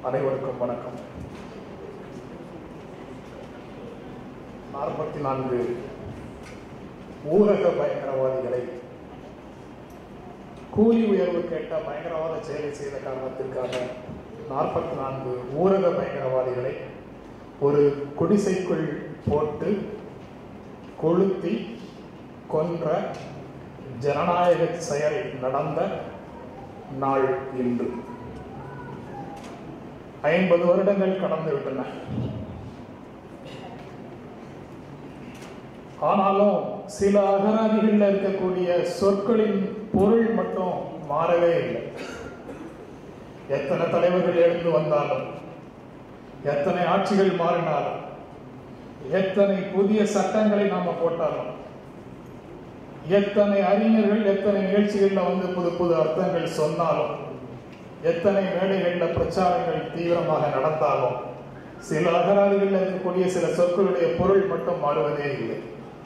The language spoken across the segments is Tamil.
அனைவருக்கும் வணக்கம் நாற்பத்தி நான்கு ஊரக பயங்கரவாதிகளை கூலி உயர்வு கேட்ட பயங்கரவாத செயலை செய்த காரணத்திற்காக நாற்பத்தி நான்கு ஊரக பயங்கரவாதிகளை ஒரு குடிசைக்குள் போட்டு கொளுத்தி கொன்ற ஜனநாயக செயல் நடந்த நாள் இன்று ஐம்பது வருடங்கள் கடந்து விட்டன ஆனாலும் சில அகராதிகளில் இருக்கக்கூடிய சொற்களின் பொருள் மட்டும் மாறவே இல்லை எத்தனை தலைவர்கள் எழுந்து வந்தாலும் எத்தனை ஆட்சிகள் மாறினாலும் எத்தனை புதிய சட்டங்களை நாம போட்டாலும் எத்தனை அறிஞர்கள் எத்தனை நிகழ்ச்சிகள்ல வந்து புது புது அர்த்தங்கள் சொன்னாலும் எத்தனை மேடைகளில் பிரச்சாரங்கள் தீவிரமாக நடந்தாலும் சில அகராதிகளில் இருக்கக்கூடிய சில சொற்களுடைய பொருள் மட்டும் மாறுவதே இல்லை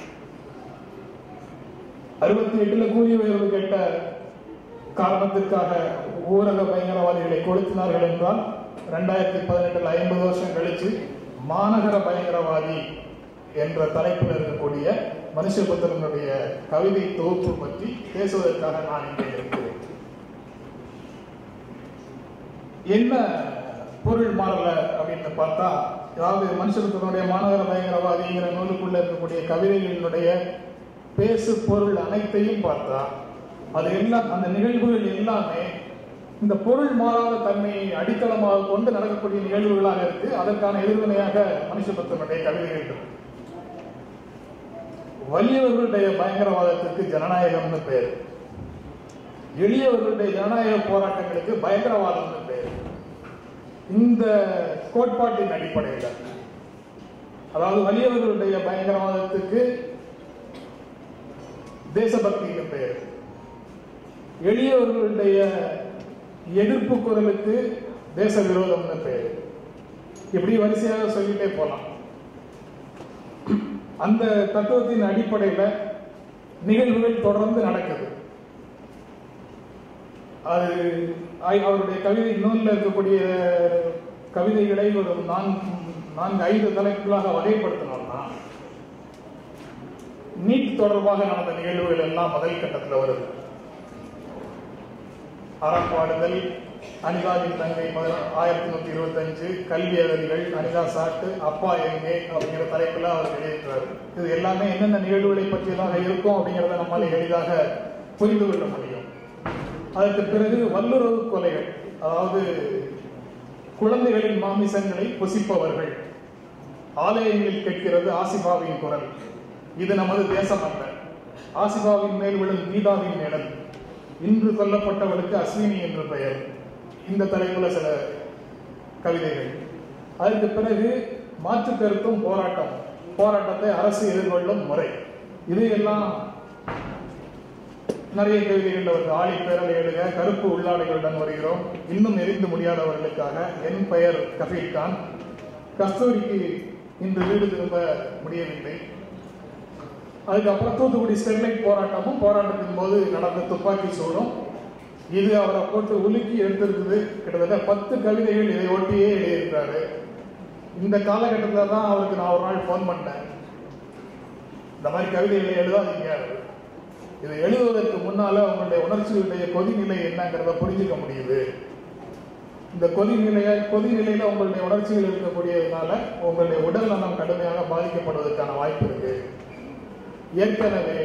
அறுபத்தி எட்டுல கூலி உயர்வு கேட்ட காரணத்திற்காக ஊரக பயங்கரவாதிகளை கொளுத்தினார்கள் என்றால் ரெண்டாயிரத்தி பதினெட்டுல ஐம்பது வருஷம் கழிச்சு மாநகர பயங்கரவாதி என்ற தலைப்பில் இருக்கக்கூடிய மனுஷபுத்திரனுடைய கவிதை தொகுப்பு பற்றி பேசுவதற்காக நான் இங்கே இருக்கிறேன் என்ன பொருள் மாறல அப்படின்னு பார்த்தா அதாவது மனுஷபுத்திரனுடைய மாநகர பயங்கரவாதிங்கிற நூலுக்குள்ள இருக்கக்கூடிய கவிதைகளினுடைய பேசு பொருள் அனைத்தையும் பார்த்தா அது எல்லாம் அந்த நிகழ்வுகள் எல்லாமே இந்த பொருள் மாறாத தன்மையை அடித்தளமாக கொண்டு நடக்கக்கூடிய நிகழ்வுகளாக இருக்கு அதற்கான எதிர்வினையாக மனுஷபுத்திரனுடைய கவிதைகள் இருக்கு வலியவர்களுடைய பயங்கரவாதத்திற்கு ஜனநாயகம்னு பேர் எளியவர்களுடைய ஜனநாயக போராட்டங்களுக்கு பயங்கரவாதம்னு பேர் இந்த கோட்பாட்டின் அடிப்படையில் அதாவது வலியவர்களுடைய பயங்கரவாதத்துக்கு தேசபக்திக்கு பெயர் எளியவர்களுடைய எதிர்ப்பு குரலுக்கு தேச விரோதம்னு பெயர் இப்படி வரிசையாக சொல்லிட்டே போலாம் அந்த தத்துவத்தின் அடிப்படையில் நிகழ்வுகள் தொடர்ந்து நடக்குது அது அவருடைய கவிதை நூலில் இருக்கக்கூடிய கவிதைகளை ஒரு நான்கு நான்கு ஐந்து தலைப்புகளாக வகைப்படுத்தணும்னா நீட் தொடர்பாக நடந்த நிகழ்வுகள் எல்லாம் முதல் கட்டத்தில் வருது அறப்பாடுதல் அனிதாவின் தங்கை ஆயிரத்தி நூத்தி இருபத்தி அஞ்சு கல்வி அகதிகள் அனிதா சாட்டு அப்பா எங்கே அப்படிங்கிற தலைப்புல அவர் வெளியிட்டார் இது எல்லாமே என்னென்ன நிகழ்வுகளை பற்றியதாக இருக்கும் அப்படிங்கிறத நம்மால் எளிதாக புரிந்து கொள்ள முடியும் அதற்கு பிறகு வல்லுறவு கொலைகள் அதாவது குழந்தைகளின் மாமிசங்களை புசிப்பவர்கள் ஆலயங்களில் கேட்கிறது ஆசிபாவின் குரல் இது நமது தேசம் அல்ல ஆசிபாவின் மேல் விழும் கீதாவின் நிழல் இன்று கொல்லப்பட்டவளுக்கு அஸ்வினி என்று பெயர் இந்த தலைப்புல சில கவிதைகள் அதற்கு பிறகு மாற்று கருத்தும் போராட்டம் போராட்டத்தை அரசு எதிர்கொள்ளும் முறை இது எல்லாம் நிறைய கவிதைகள் வருது ஆளி பேரலை எழுத கருப்பு உள்ளாடைகளுடன் வருகிறோம் இன்னும் எரிந்து முடியாதவர்களுக்காக என் பெயர் கபீர் கான் கஸ்தூரிக்கு இன்று வீடு திரும்ப முடியவில்லை அதுக்கப்புறம் தூத்துக்குடி ஸ்டெர்லைட் போராட்டமும் போராட்டத்தின் போது நடந்த துப்பாக்கி சூடும் இது அவரை போட்டு உலுக்கி எடுத்திருக்குது கிட்டத்தட்ட பத்து கவிதைகள் இதை ஒட்டியே எழுதியிருக்காரு இந்த காலகட்டத்தில் தான் அவருக்கு நான் ஒரு நாள் ஃபோன் பண்ணேன் இந்த மாதிரி கவிதைகளை எழுதாதீங்க இதை எழுதுவதற்கு முன்னால உங்களுடைய உணர்ச்சிகளுடைய கொதிநிலை என்னங்கிறத புரிஞ்சுக்க முடியுது இந்த கொதிநிலைய கொதிநிலையில உங்களுடைய உணர்ச்சிகள் இருக்கக்கூடியதுனால உங்களுடைய உடல் நலம் கடுமையாக பாதிக்கப்படுவதற்கான வாய்ப்பு இருக்கு ஏற்கனவே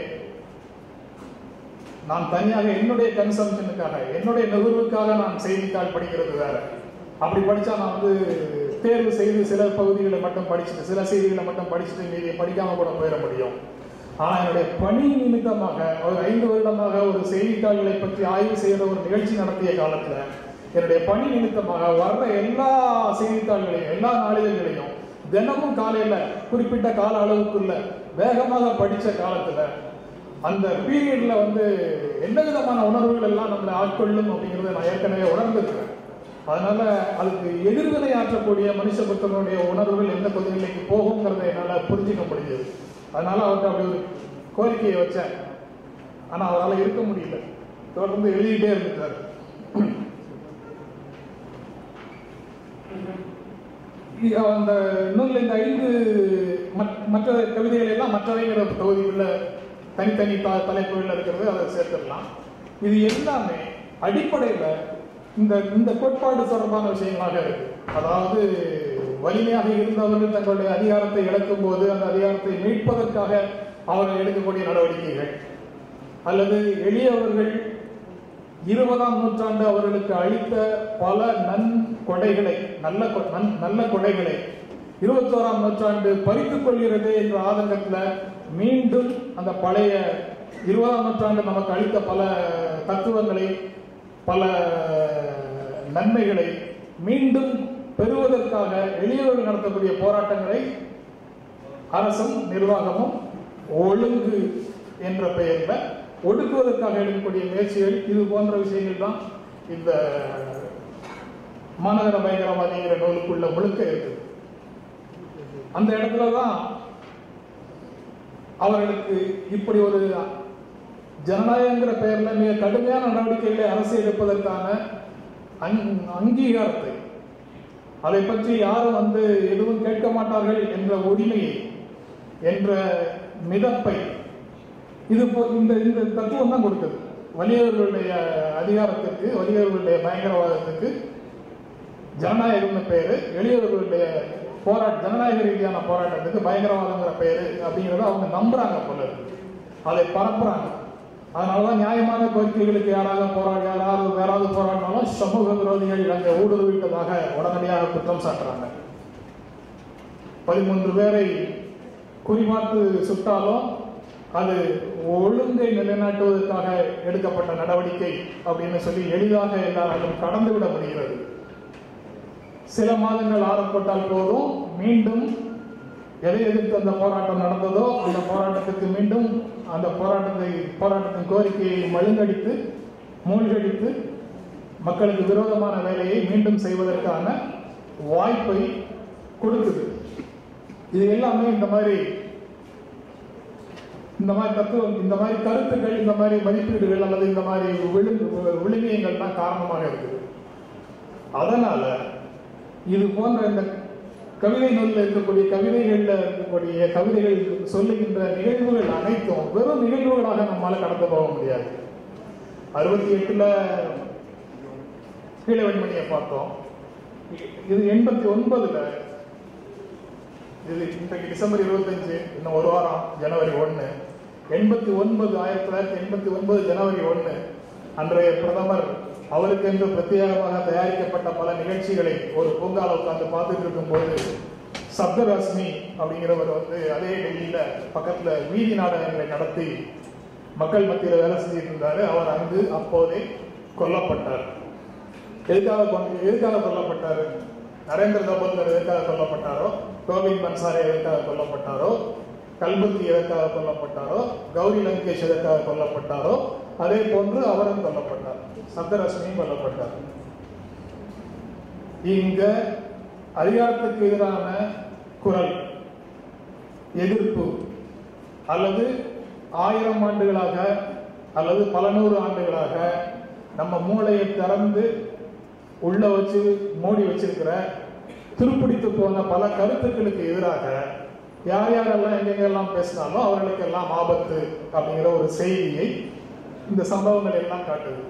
நான் தனியாக என்னுடைய கன்சம்ஷனுக்காக என்னுடைய நுகர்வுக்காக நான் செய்தித்தாள் படிக்கிறது வேற அப்படி படிச்சா நான் வந்து தேர்வு செய்து சில பகுதிகளை மட்டும் படிச்சுட்டு சில செய்திகளை மட்டும் படிச்சுட்டு மீதியை படிக்காம கூட போயிட முடியும் ஆனா என்னுடைய பணி நிமித்தமாக ஒரு ஐந்து வருடமாக ஒரு செய்தித்தாள்களை பற்றி ஆய்வு செய்த ஒரு நிகழ்ச்சி நடத்திய காலத்துல என்னுடைய பணி நிமித்தமாக வர்ற எல்லா செய்தித்தாள்களையும் எல்லா நாளிதழ்களையும் தினமும் காலையில குறிப்பிட்ட கால அளவுக்குள்ள வேகமாக படிச்ச காலத்துல அந்த பீரியட்ல வந்து என்ன விதமான உணர்வுகள் எல்லாம் நம்மளை ஆட்கொள்ளும் அப்படிங்கறத நான் ஏற்கனவே உணர்ந்திருக்கிறேன் அதனால அதுக்கு எதிர்வினை ஆற்றக்கூடிய மனுஷ புத்தகனுடைய உணர்வுகள் எந்த கொதிநிலைக்கு போகுங்கிறத என்னால புரிஞ்சுக்க முடிஞ்சது அதனால அவர்கிட்ட அப்படி ஒரு கோரிக்கையை வச்சேன் ஆனா அவரால் இருக்க முடியல தொடர்ந்து எழுதிட்டே இருந்துட்டார் இ- அந்த நூலில் இந்த ஐந்து மத்- மற்ற கவிதைகள் எல்லாம் மற்றவைங்கிற தொகுதிகளில் தனித்தனி த தலைப்புகளில் இருக்கிறது அதை சேர்த்துடலாம் இது எல்லாமே அடிப்படையில் இந்த இந்த கோட்பாடு தொடர்பான விஷயங்களாக இருக்கு அதாவது வலிமையாக இருந்தவர்கள் தங்களுடைய அதிகாரத்தை இழக்கும் போது அந்த அதிகாரத்தை மீட்பதற்காக அவர்கள் எடுக்கக்கூடிய நடவடிக்கைகள் அல்லது எளியவர்கள் இருபதாம் நூற்றாண்டு அவர்களுக்கு அளித்த பல நன் கொடைகளை நல்ல கொ- நன்- நல்ல கொடைகளை இருபத்தோராம் நூற்றாண்டு பறித்துக் கொள்கிறது என்ற ஆதங்கத்துல மீண்டும் அந்த பழைய இருபதாம் நூற்றாண்டு நமக்கு அளித்த பல தத்துவங்களை பல நன்மைகளை மீண்டும் பெறுவதற்காக எளியவர்கள் நடத்தக்கூடிய போராட்டங்களை அரசும் நிர்வாகமும் ஒழுங்கு என்ற பெயர்ல ஒடுக்குவதற்காக எடுக்கக்கூடிய முயற்சிகள் இது போன்ற விஷயங்கள் தான் இந்த மாநகர பயங்கரவாதிங்கிற நூலுக்குள்ள முழுக்க இருக்குது அந்த இடத்துல தான் அவர்களுக்கு இப்படி ஒரு ஜனநாயகங்கிற பெயர்ல மிக கடுமையான நடவடிக்கைகளை அரசு எடுப்பதற்கான அங்- அங்கீகாரத்தை அதை பற்றி யாரும் வந்து எதுவும் கேட்க மாட்டார்கள் என்ற உரிமையை என்ற மிதப்பை இது போ இந்த இந்த தத்துவம் தான் கொடுக்குது வலியவர்களுடைய அதிகாரத்திற்கு வலியவர்களுடைய பயங்கரவாதத்துக்கு ஜனநாயகம்னு பேரு எளியவர்களுடைய போராட்ட ஜனநாயக ரீதியான போராட்டத்துக்கு பயங்கரவாதங்கிற பேரு அப்படிங்கறத அவங்க நம்புறாங்க போல இருக்கு அதை பரப்புறாங்க அதனாலதான் நியாயமான கோரிக்கைகளுக்கு யாராவது போராடி யாராவது வேறாவது போராடினாலும் சமூக விரோதிகள் அங்கே ஊடுருவிட்டதாக உடனடியாக குற்றம் சாட்டுறாங்க பதிமூன்று பேரை குறிபார்த்து சுட்டாலும் அது ஒழுங்கை நிலைநாட்டுவதற்காக எடுக்கப்பட்ட நடவடிக்கை அப்படின்னு சொல்லி எளிதாக எல்லாராலும் கடந்து விட முடிகிறது சில மாதங்கள் ஆரம்பப்பட்டால் போதும் மீண்டும் எதை எதிர்த்து அந்த போராட்டம் நடந்ததோ அந்த போராட்டத்துக்கு மீண்டும் அந்த போராட்டத்தை போராட்டத்தின் கோரிக்கையை மழுங்கடித்து மூழ்கடித்து மக்களுக்கு விரோதமான வேலையை மீண்டும் செய்வதற்கான வாய்ப்பை கொடுக்குது இது எல்லாமே இந்த மாதிரி இந்த மாதிரி தத்துவம் இந்த மாதிரி கருத்துக்கள் இந்த மாதிரி மதிப்பீடுகள் அல்லது இந்த மாதிரி விழு விழுமியங்கள் தான் காரணமாக இருக்குது அதனால இது போன்ற இந்த கவிதை நூலில் இருக்கக்கூடிய கவிதைகள்ல இருக்கக்கூடிய கவிதைகள் சொல்லுகின்ற நிகழ்வுகள் அனைத்தும் வெறும் நிகழ்வுகளாக நம்மால கடந்து போக முடியாது அறுபத்தி எட்டுல கீழவெண்மணியை பார்த்தோம் இது எண்பத்தி ஒன்பதுல இது இன்றைக்கு டிசம்பர் இருபத்தஞ்சு இன்னும் ஒரு வாரம் ஜனவரி ஒன்று எண்பத்தி ஒன்பது ஆயிரத்தி தொள்ளாயிரத்தி எண்பத்தி ஒன்பது ஜனவரி ஒன்று அன்றைய பிரதமர் அவருக்கென்று பிரத்யேகமாக தயாரிக்கப்பட்ட பல நிகழ்ச்சிகளை ஒரு பூங்கால உட்கார்ந்து பார்த்துட்டு இருக்கும்போது சப்தராஸ்மி அப்படிங்கிறவர் வந்து அதே டெல்லியில பக்கத்துல வீதி நாடகங்களை நடத்தி மக்கள் மத்தியில வேலை செஞ்சுட்டு இருந்தாரு அவர் அங்கு அப்போதே கொல்லப்பட்டார் எதுக்காக கொண்டு எதுக்காக கொல்லப்பட்டாரு நரேந்திர தபோத்கர் எதுக்காக கொல்லப்பட்டாரோ கோவிந்த் பன்சாரே எதற்காக கொல்லப்பட்டாரோ கல்புத்தி எதற்காக கொல்லப்பட்டாரோ கௌரி லங்கேஷ் எதற்காக கொல்லப்பட்டாரோ அதே போன்று அவரும் கொல்லப்பட்டார் சப்தரஷ்மியும் கொல்லப்பட்டார் இங்க அதிகாரத்துக்கு எதிரான குரல் எதிர்ப்பு அல்லது ஆயிரம் ஆண்டுகளாக அல்லது பல நூறு ஆண்டுகளாக நம்ம மூளையை திறந்து உள்ள வச்சு மூடி வச்சிருக்கிற துருப்பிடித்து போன பல கருத்துக்களுக்கு எதிராக யார் யாரெல்லாம் எங்கெங்கெல்லாம் பேசினாலும் அவர்களுக்கெல்லாம் ஆபத்து அப்படிங்கிற ஒரு செய்தியை இந்த சம்பவங்கள் எல்லாம் காட்டுது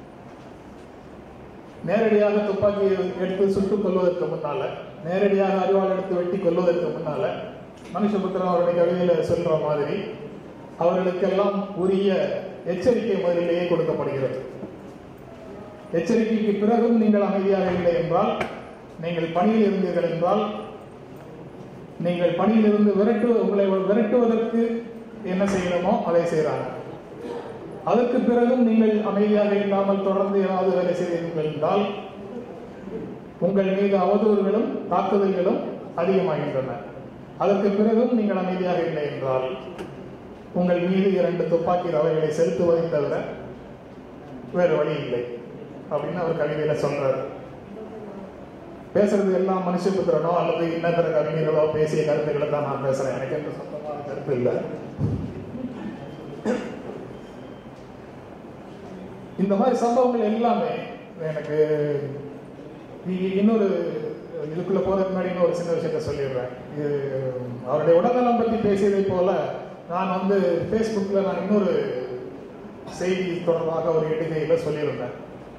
நேரடியாக துப்பாக்கி எடுத்து சுட்டுக் கொள்வதற்கு முன்னால நேரடியாக அறிவாள் எடுத்து வெட்டி கொள்வதற்கு முன்னால மனுஷபுத்திரன் அவருடைய கவிதையில சொல்ற மாதிரி அவர்களுக்கெல்லாம் உரிய எச்சரிக்கை முதலிலேயே கொடுக்கப்படுகிறது எச்சரிக்கைக்கு பிறகும் நீங்கள் அமைதியாக இல்லை என்றால் நீங்கள் பணியில் இருந்தீர்கள் என்றால் நீங்கள் பணியில் இருந்து விரட்டு உங்களை விரட்டுவதற்கு என்ன செய்யணுமோ அதை செய்கிறாங்க அதற்கு பிறகும் நீங்கள் அமைதியாக இல்லாமல் தொடர்ந்து ஏதாவது வேலை செய்தீர்கள் என்றால் உங்கள் மீது அவதூறுகளும் தாக்குதல்களும் அதிகமாகின்றன அதற்கு பிறகும் நீங்கள் அமைதியாக இல்லை என்றால் உங்கள் மீது இரண்டு துப்பாக்கி ரவைகளை செலுத்துவதை தவிர வேறு வழி இல்லை அப்படின்னு அவர் கவிதையில சொல்றாரு பேசுறது எல்லாம் மனுஷபுத்திரனோ அல்லது இன்ன பிற கவிஞர்களோ பேசிய கருத்துக்களை தான் நான் பேசுறேன் எனக்கு எந்த சொந்தமான கருத்து இல்லை இந்த மாதிரி சம்பவங்கள் எல்லாமே எனக்கு இ- இன்னொரு இதுக்குள்ள போறதுக்கு முன்னாடி இன்னும் ஒரு சின்ன விஷயத்த சொல்லிடுறேன் இது அவருடைய உடல்நலம் பற்றி பேசியதை போல நான் வந்து ஃபேஸ்புக்கில் நான் இன்னொரு செய்தி தொடர்பாக ஒரு இடுகையில் சொல்லியிருந்தேன்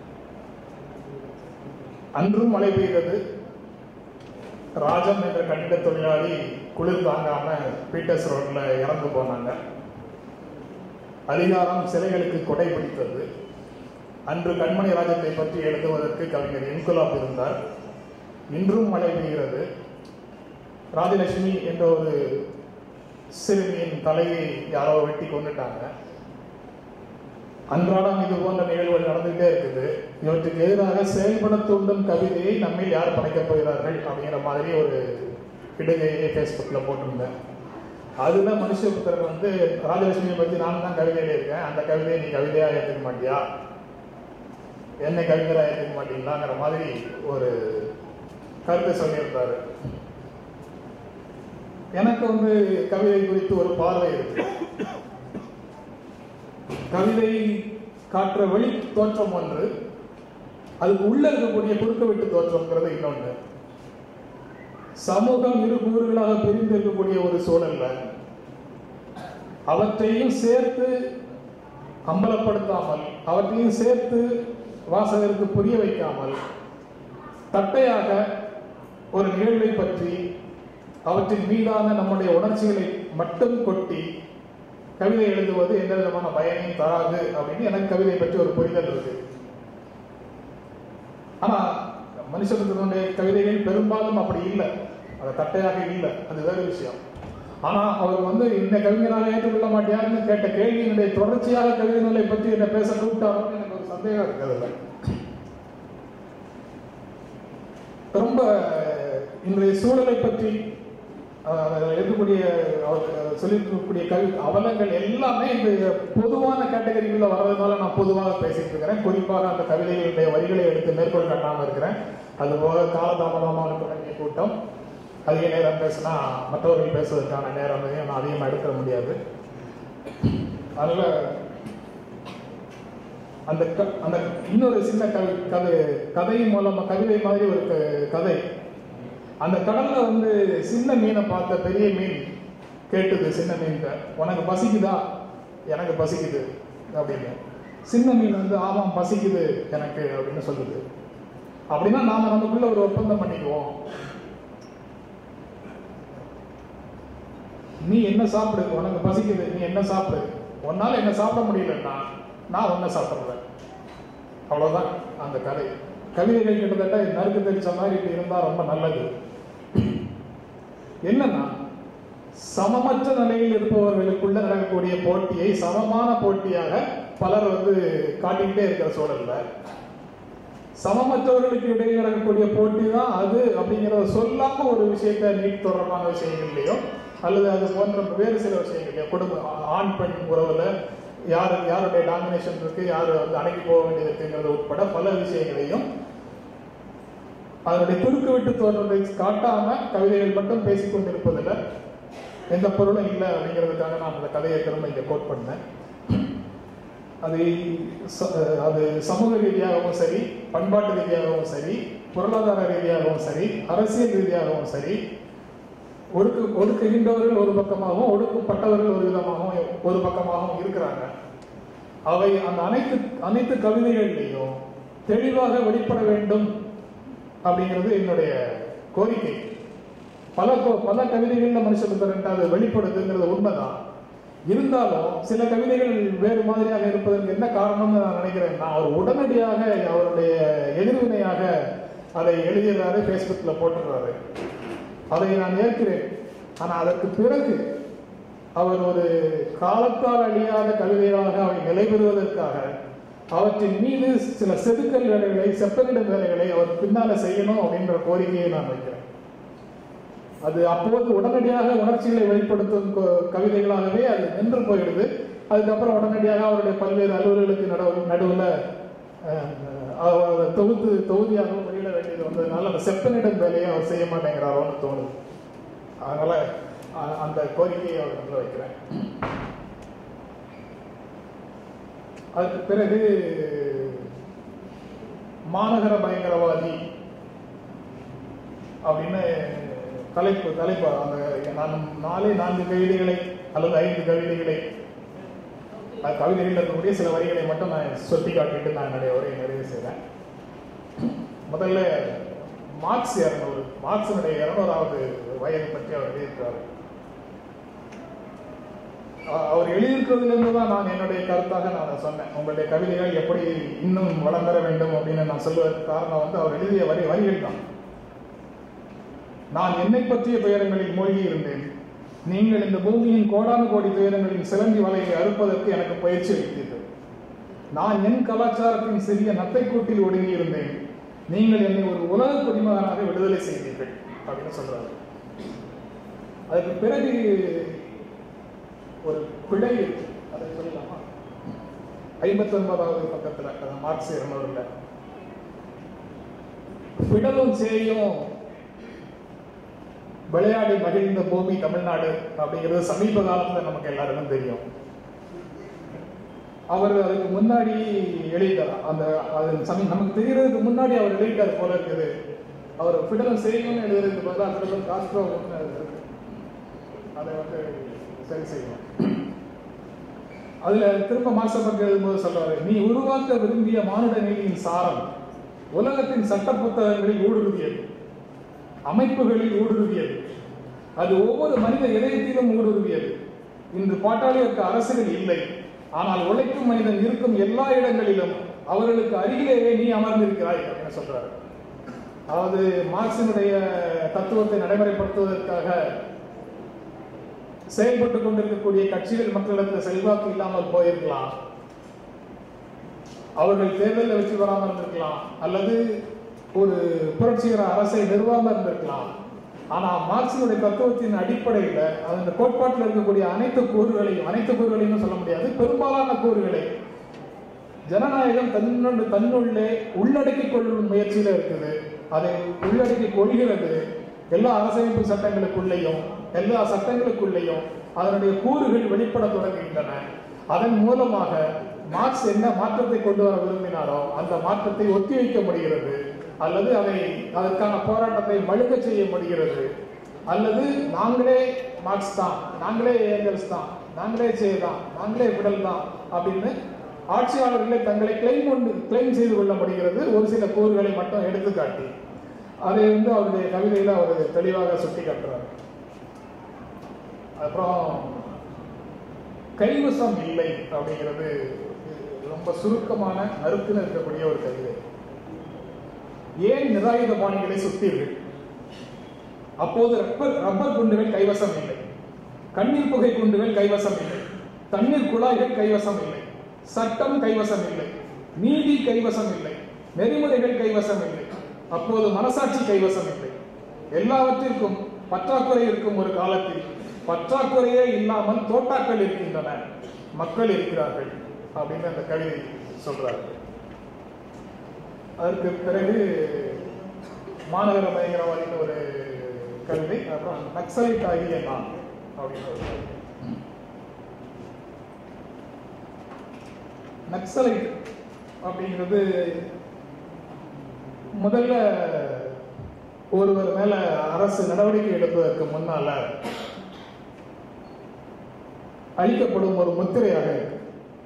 அன்றும் மழை பெய்தது ராஜன் என்ற கட்டிட தொழிலாளி குளிர் தாங்காம பீட்டர்ஸ் ரோட்ல இறந்து போனாங்க அதிகாரம் சிலைகளுக்கு கொடை பிடித்தது அன்று கண்மணி ராஜத்தை பற்றி எழுதுவதற்கு கவிஞர் இன்குலாப் இருந்தார் இன்றும் மழை பெய்கிறது ராஜலட்சுமி என்ற ஒரு சிறுமியின் தலையை யாரோ வெட்டி கொண்டுட்டாங்க அன்றாடம் இது போன்ற நிகழ்வுகள் நடந்துகிட்டே இருக்குது இவற்றுக்கு எதிராக செயல்பட தூண்டும் கவிதையை நம்மில் யார் படைக்கப் போகிறார்கள் அப்படிங்கிற மாதிரி ஒரு இடுகையை ஃபேஸ்புக்கில் போட்டிருந்தேன் அதுல மனுஷபுத்திரன் வந்து ராஜலட்சுமியை பற்றி நான் தான் கவிதை எழுதியிருக்கேன் அந்த கவிதையை நீ கவிதையா ஏற்றுக்க மாட்டியா என்னை கவிஞராக ஏற்றுக்க மாட்டீங்களாங்கிற மாதிரி ஒரு கருத்தை சொல்லியிருந்தாரு எனக்கு வந்து கவிதை குறித்து ஒரு பார்வை இருக்கு கவிதை காட்டுற வெளி தோற்றம் ஒன்று அதுக்கு உள்ள இருக்கக்கூடிய குறுக்க விட்டு தோற்றம்ங்கிறது இன்னொன்று சமூகம் இரு கூறுகளாக பிரிந்து இருக்கக்கூடிய ஒரு சூழல்ல அவற்றையும் சேர்த்து அம்பலப்படுத்தாமல் அவற்றையும் சேர்த்து வாசகருக்கு புரிய வைக்காமல் தட்டையாக ஒரு நிகழ்வை பற்றி அவற்றின் மீதான நம்முடைய உணர்ச்சிகளை மட்டும் கொட்டி கவிதை எழுதுவது எந்த விதமான பயனையும் தராது அப்படின்னு எனக்கு கவிதை பற்றி ஒரு புரிதல் இருக்கு ஆனா மனுஷனுடைய கவிதைகள் பெரும்பாலும் அப்படி இல்லை அது தட்டையாக இல்லை அது வேறு விஷயம் ஆனா அவர் வந்து இந்த கவிஞராக ஏற்றுக்கொள்ள மாட்டியாருன்னு கேட்ட கேள்வியினுடைய தொடர்ச்சியாக கவிதைகளை பற்றி என்ன பேச கூப்பிட்டாரோன்னு எனக்கு ஒரு சந்தேகம் இருக்கு அதுல ரொம்ப இன்றைய சூழலை பற்றி இருக்கக்கூடிய அவர் சொல்லியிருக்கக்கூடிய கவி அவலங்கள் எல்லாமே இந்த பொதுவான கேட்டகரிகளில் வர்றதுனால நான் பொதுவாக பேசிட்டு இருக்கிறேன் குறிப்பாக அந்த கவிதைகளுடைய வரிகளை எடுத்து மேற்கோள் காட்டாமல் இருக்கிறேன் அது போக காலதாமதமாக தொடங்கிய கூட்டம் அதிக நேரம் பேசினா மற்றவர்கள் பேசுவதற்கான நேரம் நான் அதிகமாக எடுக்க முடியாது அதனால அந்த அந்த இன்னொரு சின்ன கவி கதை கதை மூலமா கவிதை மாதிரி ஒரு கதை அந்த கடல்ல வந்து சின்ன மீனை பார்த்த பெரிய மீன் கேட்டுது சின்ன மீன்கிட்ட உனக்கு பசிக்குதா எனக்கு பசிக்குது அப்படின்னு சின்ன மீன் வந்து ஆமாம் பசிக்குது எனக்கு அப்படின்னு சொல்லுது அப்படின்னா நாம நமக்குள்ள ஒரு ஒப்பந்தம் பண்ணிக்குவோம் நீ என்ன சாப்பிடு உனக்கு பசிக்குது நீ என்ன சாப்பிடு உன்னால என்ன சாப்பிட முடியலன்னா நான் ஒன்ன சாப்பிடுறேன் அவ்வளவுதான் அந்த கதை கவிதைகள் கிட்டத்தட்ட நறுக்கு தெரிச்ச மாதிரி இப்படி இருந்தா ரொம்ப நல்லது என்னன்னா சமமற்ற நிலையில் இருப்பவர்களுக்குள்ள நடக்கக்கூடிய போட்டியை சமமான போட்டியாக பலர் வந்து காட்டிக்கிட்டே இருக்கிற சூழல்ல சமமற்றவர்களுக்கு இடையே நடக்கக்கூடிய போட்டி தான் அது அப்படிங்கிறத சொல்லாம ஒரு விஷயத்த நீட் தொடர்பான விஷயங்கள்லையும் அல்லது அது போன்ற வேறு சில விஷயங்கள்லையும் குடும்ப ஆண் பெண் உறவுல யார் யாருடைய டாமினேஷன் இருக்கு யார் வந்து அடங்கி போக வேண்டியது இருக்குங்கிறது உட்பட பல விஷயங்களையும் அதனுடைய குறுக்கு விட்டு தோன்றதை காட்டாம கவிதைகள் மட்டும் பேசிக் கொண்டிருப்பதில் எந்த பொருளும் இல்லை அப்படிங்கிறதுக்காக நான் அந்த கதையை திரும்ப இங்கே கோட் பண்ணேன் அது அது சமூக ரீதியாகவும் சரி பண்பாட்டு ரீதியாகவும் சரி பொருளாதார ரீதியாகவும் சரி அரசியல் ரீதியாகவும் சரி ஒடுக்கு ஒடுக்குகின்றவர்கள் ஒரு பக்கமாகவும் ஒடுக்கப்பட்டவர்கள் ஒரு விதமாகவும் ஒரு பக்கமாகவும் இருக்கிறாங்க அவை அந்த அனைத்து அனைத்து கவிதைகள்லையும் தெளிவாக வெளிப்பட வேண்டும் அப்படிங்கிறது என்னுடைய கோரிக்கை பல பல கவிதைகள்ல மனுஷபுத்திரன் அது வெளிப்படுதுங்கிறது உண்மைதான் இருந்தாலும் சில கவிதைகள் வேறு மாதிரியாக இருப்பதற்கு என்ன காரணம்னு நான் நினைக்கிறேன் நான் அவர் உடனடியாக அவருடைய எதிர்வினையாக அதை எழுதியதாரு ஃபேஸ்புக்கில் போட்டுறாரு அதை நான் ஏற்கிறேன் ஆனால் அதற்கு பிறகு அவர் ஒரு காலத்தால் அழியாத கவிதைகளாக அவை நிலை பெறுவதற்காக அவற்றின் மீது சில செதுக்கல் வேலைகளை செப்பனிட வேலைகளை அவர் பின்னால செய்யணும் அப்படின்ற கோரிக்கையை நான் வைக்கிறேன் அது அப்போது உடனடியாக உணர்ச்சிகளை வெளிப்படுத்தும் கவிதைகளாகவே அது நின்று போயிடுது அதுக்கப்புறம் உடனடியாக அவருடைய பல்வேறு அலுவலர்களுக்கு நடுவு நடுவில் தொகுத்து தொகுதியாகவும் வெளியிட வேண்டியது வந்ததுனால அந்த செப்பனிடம் வேலையை அவர் செய்ய மாட்டேங்கிறாரோன்னு தோணுது அதனால அந்த கோரிக்கையை அவர் வந்து வைக்கிறேன் அதுக்கு பிறகு மாநகர பயங்கரவாதி அப்படின்னு தலைப்பு தலைப்பு அந்த நான் நாலே நான்கு கவிதைகளை அல்லது ஐந்து கவிதைகளை அது கவிதைகளில் இருக்கக்கூடிய சில வரிகளை மட்டும் நான் சுட்டி காட்டிட்டு நான் என்னுடைய உரையை நிறைவு செய்கிறேன் முதல்ல மார்க்ஸ் இரநூறு மார்க்ஸினுடைய இருநூறாவது வயது பற்றி அவர் எழுதியிருக்கிறார் அ- அவர் எழுதியிருக்கிறதுலேருந்து தான் நான் என்னுடைய கருத்தாக நான் அதை சொன்னேன் உங்களுடைய கவிதைகள் எப்படி இன்னும் வளம் பெற வேண்டும் அப்படின்னு நான் சொல்வதற்கு காரணம் வந்து அவர் எழுதிய வரி வரிகள் தான் நான் என்னை பற்றிய துயரங்களில் மூழ்கி இருந்தேன் நீங்கள் இந்த பூமியின் கோடானு கோடி துயரங்களின் சிலந்தி வலையை அறுப்பதற்கு எனக்கு பயிற்சி அளித்தீர்கள் நான் என் கலாச்சாரத்தின் சிறிய நத்தை கூட்டில் ஒடுங்கி இருந்தேன் நீங்கள் என்னை ஒரு உலக குடிமகனாக விடுதலை செய்தீர்கள் அப்படின்னு சொல்றாரு அதுக்கு பிறகு ஒரு பிழை இருக்கு அதை சொல்லலாமா ஐம்பத்தி ஒன்பதாவது பக்கத்துல அதான் மார்க்ஸ் இருநூறுல பிடலும் சேயும் விளையாடி மகிழ்ந்த பூமி தமிழ்நாடு அப்படிங்கிறது சமீப காலத்துல நமக்கு எல்லாருக்கும் தெரியும் அவர் அதுக்கு முன்னாடி எழுதிட்டார் அந்த அது சமீ நமக்கு தெரியறதுக்கு முன்னாடி அவர் எழுதிட்டார் போல இருக்குது அவர் பிடலம் செய்யணும்னு எழுதுறதுக்கு பதிலாக பிடலம் காஸ்ட்ரோ இருக்கு அதை வந்து சரி செய்யணும் அதுல திரும்ப மாசப்பட்டு எழுதும்போது சொல்றாரு நீ உருவாக்க விரும்பிய மானுட நீதியின் சாரம் உலகத்தின் சட்ட புத்தகங்களில் ஊடுருவியது அமைப்புகளில் ஊடுருவியது அது ஒவ்வொரு மனித இதயத்திலும் ஊடுருவியது இன்று பாட்டாளியருக்கு அரசுகள் இல்லை ஆனால் உழைக்கும் மனிதன் இருக்கும் எல்லா இடங்களிலும் அவர்களுக்கு அருகிலேயே நீ அமர்ந்திருக்கிறாய் அப்படின்னு சொல்றாரு அதாவது மார்க்சினுடைய தத்துவத்தை நடைமுறைப்படுத்துவதற்காக செயல்பட்டு கொண்டிருக்கக்கூடிய கட்சிகள் மக்களிடத்தில் செல்வாக்கு இல்லாமல் போயிருக்கலாம் அவர்கள் தேர்தலில் வெற்றி பெறாமல் இருந்திருக்கலாம் அல்லது ஒரு புரட்சிகர அரசை நிறுவாமல் இருந்திருக்கலாம் ஆனா மார்க்சினுடைய தத்துவத்தின் அடிப்படையில் அந்த கோட்பாட்டில் இருக்கக்கூடிய அனைத்து கூறுகளையும் அனைத்து கூறுகளையும் சொல்ல முடியாது பெரும்பாலான கூறுகளை ஜனநாயகம் தன்னோடு தன்னுள்ளே உள்ளடக்கிக் கொள்ளும் முயற்சியில இருக்குது அதை உள்ளடக்கி கொள்கிறது எல்லா அரசமைப்பு சட்டங்களுக்குள்ளேயும் எல்லா சட்டங்களுக்குள்ளேயும் அதனுடைய கூறுகள் வெளிப்பட தொடங்குகின்றன அதன் மூலமாக மார்க்ஸ் என்ன மாற்றத்தை கொண்டு வர விரும்பினாரோ அந்த மாற்றத்தை ஒத்திவைக்க முடிகிறது அல்லது அதை அதற்கான போராட்டத்தை மழுக்க செய்ய முடிகிறது அல்லது நாங்களே மார்க்ஸ் தான் நாங்களே ஏங்கல்ஸ் தான் நாங்களே செய்ய தான் நாங்களே விடல் தான் அப்படின்னு ஆட்சியாளர்களை தங்களை கிளைம் கொண்டு கிளைம் செய்து கொள்ள முடிகிறது ஒரு சில கூறுகளை மட்டும் எடுத்துக்காட்டி அதை வந்து அவருடைய கவிதையில அவர் தெளிவாக சுட்டி காட்டுறாரு அப்புறம் கைவசம் இல்லை அப்படிங்கிறது ரொம்ப சுருக்கமான நறுக்குன்னு இருக்கக்கூடிய ஒரு கவிதை ஏன் நிராயுத பாணிகளை சுத்தீர்கள் அப்போது ரப்பர் ரப்பர் குண்டுகள் கைவசம் இல்லை கண்ணீர் புகை குண்டுகள் கைவசம் இல்லை தண்ணீர் குழாய்கள் கைவசம் இல்லை சட்டம் கைவசம் இல்லை நீதி கைவசம் இல்லை நெறிமுறைகள் கைவசம் இல்லை அப்போது மனசாட்சி கைவசம் இல்லை எல்லாவற்றிற்கும் பற்றாக்குறை இருக்கும் ஒரு காலத்தில் பற்றாக்குறையே இல்லாமல் தோட்டாக்கள் இருக்கின்றன மக்கள் இருக்கிறார்கள் அப்படின்னு அந்த கவிதை சொல்றாரு அதற்கு பிறகு மாநகர பயங்கரவாதின்னு ஒரு கவிதை அப்புறம் நக்சலைட் ஆகிய நான் அப்படின்னு ஒரு கவிதை. நக்சலைட் அப்படிங்கிறது முதல்ல ஒருவர் மேல அரசு நடவடிக்கை எடுப்பதற்கு முன்னால அளிக்கப்படும் ஒரு முத்திரையாக இருக்கு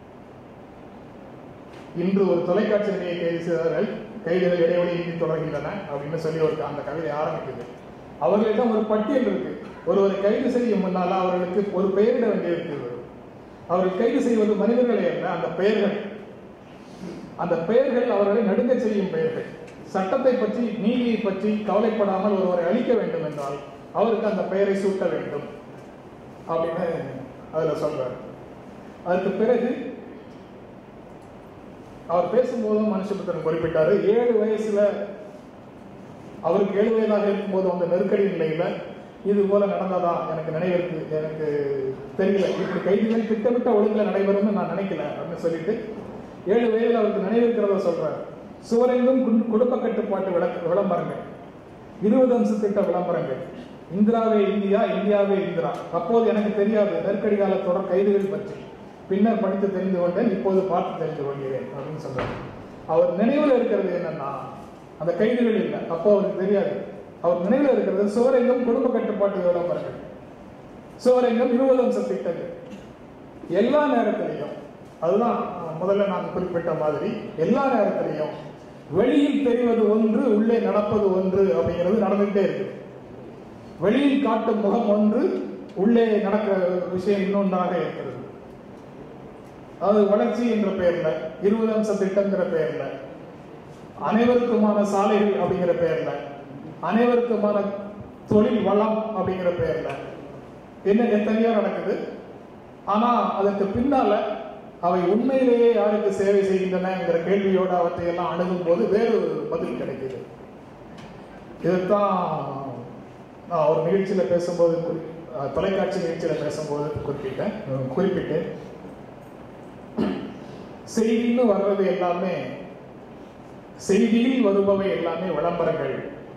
இன்று ஒரு தொலைக்காட்சி நிலையை கைது செய்தார்கள் கைதுகள் இடைவெளியின்றி தொடர்கின்றன அப்படின்னு சொல்லி ஒரு அந்த கவிதை ஆரம்பிக்குது அவர்களிடம் ஒரு பட்டியல் இருக்கு ஒருவரை கைது செய்யும் முன்னால அவர்களுக்கு ஒரு பெயரிட வேண்டியிருக்கிறது அவர்கள் கைது செய்வது மனிதர்களை அல்ல அந்த பெயர்கள் அந்த பெயர்கள் அவர்களை நடுங்க செய்யும் பெயர்கள் சட்டத்தை பற்றி நீதியை பற்றி கவலைப்படாமல் ஒருவரை அழிக்க வேண்டும் என்றால் அவருக்கு அந்த பெயரை சூட்ட வேண்டும் அப்படின்னு அதுல சொல்றாரு அதுக்கு பிறகு அவர் பேசும்போதும் மனுஷபுத்திரன் குறிப்பிட்டாரு ஏழு வயசுல அவருக்கு ஏழு வயதாக இருக்கும்போது அந்த நெருக்கடி நிலையில இது போல நடந்ததா எனக்கு நினைவிருக்கு எனக்கு தெரியல இப்படி கைதிகள் திட்டமிட்ட ஒழுங்குல நடைபெறும்னு நான் நினைக்கல அப்படின்னு சொல்லிட்டு ஏழு வயதுல அவருக்கு நினைவிருக்கிறத சொல்றாரு சுவரெங்கும் குடு- குடும்ப கட்டுப்பாட்டு விளக்க விளம்பரங்கள் இருபது அம்ச திட்ட விளம்பரங்கள் இந்திராவே இந்தியா இந்தியாவே இந்திரா அப்போது எனக்கு தெரியாது நெருக்கடி கால தொடர் கைதுகள் பற்றி பின்னர் படித்து தெரிந்து கொண்டேன் இப்போது பார்த்து தெரிந்து கொள்கிறேன் அப்படின்னு சொல்றாரு அவர் நினைவில் இருக்கிறது என்னன்னா அந்த கைதுகள் இல்லை அப்போ அவருக்கு தெரியாது அவர் நினைவில் இருக்கிறது சிவலிங்கம் குடும்ப கட்டுப்பாட்டு விளம்பரங்கள் சிவலிங்கம் இருபது அம்ச திட்டங்கள் எல்லா நேரத்திலையும் அதுதான் முதல்ல நான் குறிப்பிட்ட மாதிரி எல்லா நேரத்திலையும் வெளியில் தெரிவது ஒன்று உள்ளே நடப்பது ஒன்று அப்படிங்கிறது நடந்துகிட்டே இருக்கு வெளியில் காட்டும் முகம் ஒன்று உள்ளே நடக்கிற விஷயம் இன்னொன்றாக இருக்கிறது அதாவது வளர்ச்சி என்ற பெயர்ல இருபது அம்ச திட்டங்கிற பெயர்ல அனைவருக்குமான சாலைகள் அப்படிங்கிற பெயர்ல அனைவருக்குமான தொழில் வளம் அப்படிங்கிற பெயர்ல என்ன எத்தனையோ நடக்குது ஆனா அதற்கு பின்னால அவை உண்மையிலேயே யாருக்கு சேவை செய்கின்றனங்கிற கேள்வியோடு அவற்றை எல்லாம் அணுகும் போது வேறு ஒரு பதில் கிடைக்குது இதைத்தான் நான் ஒரு நிகழ்ச்சியில பேசும்போது குறி- அஹ் தொலைக்காட்சி நிகழ்ச்சியில பேசும்போது குறிப்பிட்டேன் அஹ் குறிப்பிட்டேன் செய்தின்னு வர்றது எல்லாமே செய்தியில் வருபவை எல்லாமே விளம்பரங்கள்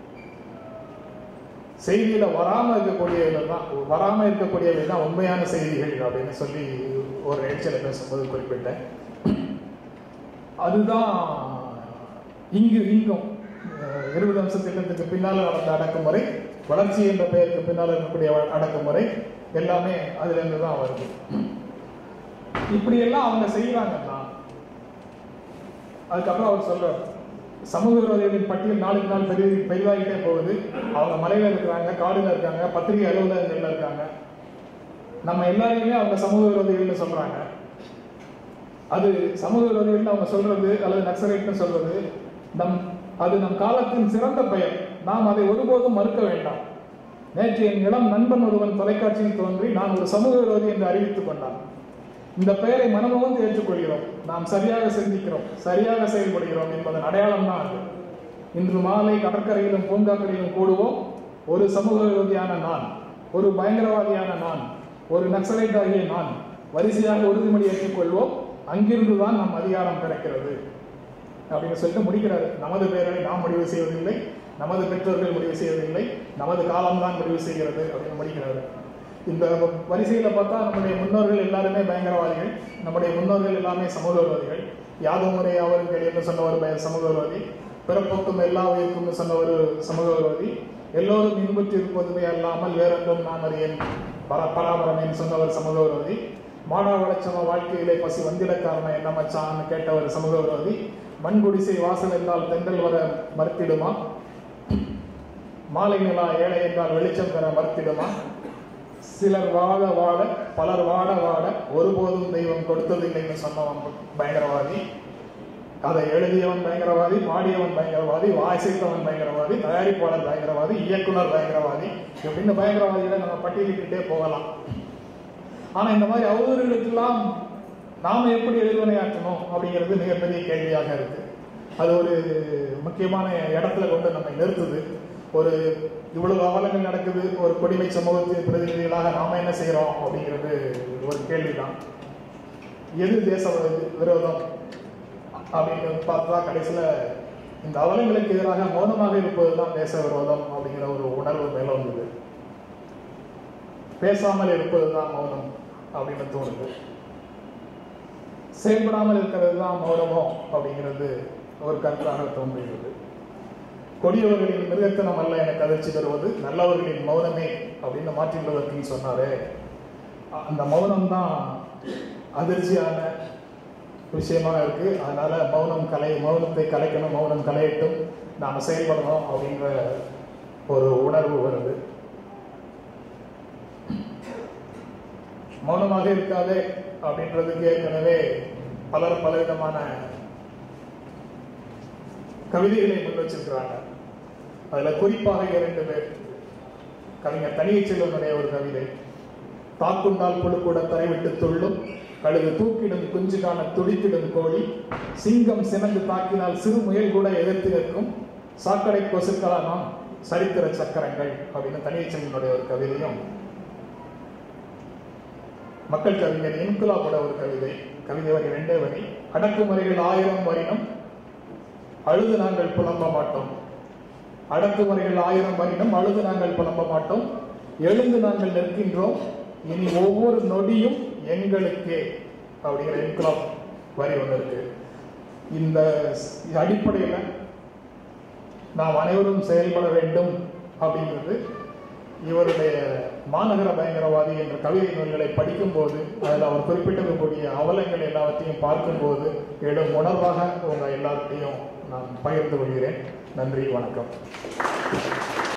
செய்தியில வராம இருக்கக்கூடியவை தான் வராம இருக்கக்கூடியவை தான் உண்மையான செய்திகள் அப்படின்னு சொல்லி ஒரு நிகழ்ச்சியில பேசும்போது குறிப்பிட்டேன் அதுதான் இங்கு இங்கும் அஹ், இருபது அம்ச திட்டத்துக்கு பின்னால நடந்த அடக்குமுறை வளர்ச்சி என்ற பெயருக்கு பின்னால் இருக்கக்கூடிய வ- அடக்குமுறை எல்லாமே அதுல இருந்து தான் வருது இப்படி எல்லாம் அவங்க செய்யறாங்கன்னா அதுக்கப்புறம் அவர் சொல்றார் சமூக விரோதிகளின் பட்டியல் நாளுக்கு நாள் பெரிய பெரிதாகிட்டே போகுது அவங்க மலையில இருக்கிறாங்க காடுல இருக்காங்க பத்திரிகை அலுவலகங்கள்ல இருக்காங்க நம்ம எல்லாரையுமே அவங்க சமூக விரோதிகள்னு சொல்றாங்க அது சமூக விரோதிகள்னு அவங்க சொல்றது அல்லது நக்சலைட்னு சொல்றது நம் அது நம் காலத்தின் சிறந்த பெயர் நாம் அதை ஒருபோதும் மறுக்க வேண்டாம் நேற்று என் இளம் நண்பன் ஒருவன் தொலைக்காட்சியில் தோன்றி நான் ஒரு சமூக விரோதி என்று அறிவித்துக் கொண்டான் இந்த பெயரை மனமுவந்து ஏற்றுக்கொள்கிறோம் நாம் சரியாக சிந்திக்கிறோம் சரியாக செயல்படுகிறோம் என்பதன் அடையாளம் தான் அது இன்று மாலை கடற்கரையிலும் பூங்காக்களிலும் கூடுவோம் ஒரு சமூக விரோதியான நான் ஒரு பயங்கரவாதியான நான் ஒரு நக்சலைட் ஆகிய நான் வரிசையாக உறுதிமொழி ஏற்றுக்கொள்வோம் அங்கிருந்து தான் நம் அதிகாரம் பிறக்கிறது அப்படின்னு சொல்லிட்டு முடிக்கிறாரு நமது பெயரை நாம் முடிவு செய்வதில்லை நமது பெற்றோர்கள் முடிவு செய்வதில்லை நமது காலம்தான் முடிவு செய்கிறது அப்படின்னு முடிக்கிறாரு இந்த வரிசையில பார்த்தா நம்முடைய முன்னோர்கள் எல்லாருமே பயங்கரவாதிகள் நம்முடைய முன்னோர்கள் எல்லாமே சமூக விரோதிகள் யாதும் முறை அவர்கள் என்று சொன்ன ஒரு பய- சமூக விரோதி பிறப்போக்கும் எல்லா உயிருக்கும் சொன்ன ஒரு சமூக விரோதி எல்லோரும் இன்புற்று இருப்பதுமே அல்லாமல் வேறென்றும் நான் அறியேன் பர பராபரமேன்னு சொன்ன ஒரு சமூக விரோதி மாடா வளச்சம வாழ்க்கையிலே பசி வந்திட காரணம் என்ன மச்சான்னு கேட்ட ஒரு சமூக விரோதி மண் குடிசை வாசல் என்றால் தென்றல் வர மறுத்திடுமா மாலை நிலா ஏழை என்றால் வெளிச்சம் பெற மறுத்திடுமா சிலர் வாழ வாழ பலர் வாழ வாழ ஒருபோதும் தெய்வம் கொடுத்ததில்லைன்னு சொன்னவன் பயங்கரவாதி அதை எழுதியவன் பயங்கரவாதி பாடியவன் பயங்கரவாதி வாசித்தவன் பயங்கரவாதி தயாரிப்பாளர் பயங்கரவாதி இயக்குனர் பயங்கரவாதி இப்படின்னு பயங்கரவாதிகளை நம்ம பட்டியலிட்டுட்டே போகலாம் ஆனா இந்த மாதிரி அவதூறுகளுக்கெல்லாம் நாம எப்படி எதிர்வினையாற்றணும் அப்படிங்கிறது மிகப்பெரிய கேள்வியாக இருக்கு அது ஒரு முக்கியமான இடத்துல கொண்டு நம்மை நிறுத்துது ஒரு இவ்வளவு அவலங்கள் நடக்குது ஒரு குடிமை சமூகத்தின் பிரதிநிதிகளாக நாம என்ன செய்யறோம் அப்படிங்கிறது ஒரு கேள்விதான் எது தேச விரோதி- விரோதம் அப்படின்னு பார்த்தா கடைசியில இந்த அவலங்களுக்கு எதிராக மௌனமாக இருப்பதுதான் தேச விரோதம் அப்படிங்கிற ஒரு உணர்வு மேல வந்தது பேசாமல் இருப்பதுதான் மௌனம் அப்படின்னு தோணுது செயல்படாமல் இருக்கிறது தான் மௌனமோ அப்படிங்கிறது ஒரு கருத்தாக தோன்றுகிறது கொடியவர்களின் மிருகத்தனம் அல்ல எனக்கு அதிர்ச்சி தருவது நல்லவர்களின் மௌனமே அப்படின்னு மார்ட்டின் லூதர் கிங் சொன்னாரு அ- அந்த மௌனம் தான் அதிர்ச்சியான விஷயமா இருக்கு அதனால மௌனம் கலை மௌனத்தை கலைக்கணும் மௌனம் கலையட்டும் நாம செயல்படணும் அப்படின்ற ஒரு உணர்வு வருது மௌனமாக இருக்காதே அப்படின்றதுக்கு ஏற்கனவே பலர் பலவிதமான கவிதைகளை முன் வச்சிருக்கிறாங்க அதுல குறிப்பாக இரண்டு பேர் கவிஞர் தனியை செல்வனுடைய ஒரு கவிதை தாக்குண்டால் புழு கூட தரைவிட்டு துள்ளும் கழுகு தூக்கிடும் குஞ்சு காண துடித்திடும் கோழி சிங்கம் சினந்து தாக்கினால் சிறு முயல் கூட எதிர்த்து நிற்கும் சாக்கடை கொசுக்களா நாம் சரித்திர சக்கரங்கள் அப்படின்னு தனியை செல்வனுடைய ஒரு கவிதையும் மக்கள் கவிஞர் இன்குலாபோட ஒரு கவிதை கவிதை வரி ரெண்டே வரி அடக்குமுறைகள் ஆயிரம் வரினும் அழுது நாங்கள் புலம்ப மாட்டோம் அடக்குமுறைகள் ஆயிரம் வரினும் அழுது நாங்கள் புலம்ப மாட்டோம் எழுந்து நாங்கள் நிற்கின்றோம் இனி ஒவ்வொரு நொடியும் எங்களுக்கே அப்படிங்கிற இன்குலாப் வரி ஒன்று இருக்கு இந்த ஸ்- அடிப்படையில் நாம் அனைவரும் செயல்பட வேண்டும் அப்படிங்கிறது இவருடைய மாநகர பயங்கரவாதி என்ற கவிதை நூல்களை படிக்கும்போது அதில் அவர் குறிப்பிட்டிருக்கக்கூடிய அவலங்கள் எல்லாவற்றையும் பார்க்கும்போது எழும் உணர்வாக உங்கள் எல்லார்கிட்டையும் நான் பகிர்ந்து கொள்கிறேன் நன்றி வணக்கம்